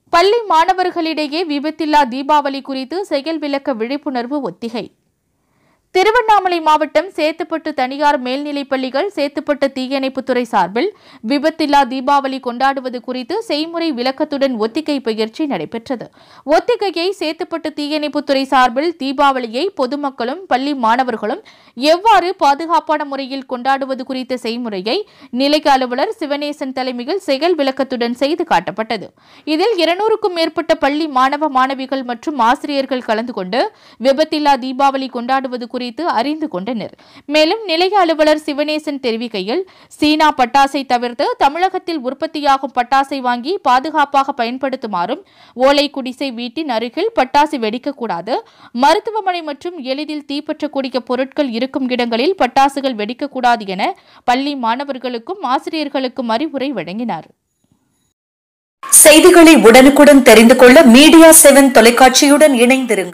பள்ளி மாணவர்களிடையே விபத்தில்லா தீபாவளி குறித்து செயல் விளக்க விழிப்புணர்வு ஒத்திகை திருவண்ணாமலை மாவட்டம் சேத்துப்பட்டு தனியார் மேல்நிலைப் பள்ளிகள் சேத்துப்பட்டு தீயணைப்புத்துறை சார்பில் விபத்தில்லா தீபாவளி கொண்டாடுவது குறித்து செய்முறை விளக்கத்துடன் ஒத்திகை பயிற்சி நடைபெற்றது ஒத்திகையை சேத்துப்பட்டு தீயணைப்புத்துறை சார்பில் தீபாவளியை பொதுமக்களும் பள்ளி மாணவர்களும் எவ்வாறு பாதுகாப்பான முறையில் கொண்டாடுவது குறித்த செய்முறையை நிலைய அலுவலர் சிவனேசன் தலைமையில் செயல் விளக்கத்துடன் செய்து காட்டப்பட்டது இதில் இருநூறுக்கும் மேற்பட்ட பள்ளி மாணவ மாணவிகள் மற்றும் ஆசிரியர்கள் கலந்து கொண்டு விபத்தில்லா தீபாவளி கொண்டாடுவது குறித்து அறிந்து கொண்டனர் மேலும் நிலைய அலுவலர் சிவனேசன் தெரிவிக்கையில் சீனா பட்டாசை தவிர்த்து தமிழகத்தில் உற்பத்தியாகும் பட்டாசை வாங்கி பாதுகாப்பாக பயன்படுத்துமாறும் ஓலை குடிசை வீட்டின் அருகில் பட்டாசு வெடிக்கக்கூடாது மருத்துவமனை மற்றும் எளிதில் தீப்பற்றக்கூடிய பொருட்கள் இருக்கும் இடங்களில் பட்டாசுகள் வெடிக்கக்கூடாது என பள்ளி மாணவர்களுக்கும் ஆசிரியர்களுக்கும் அறிவுரை வழங்கினார் செய்திகளை உடனுக்குடன் தெரிந்து கொள்ள மீடியா செவன் தொலைக்காட்சியுடன் இணைந்திருங்கள்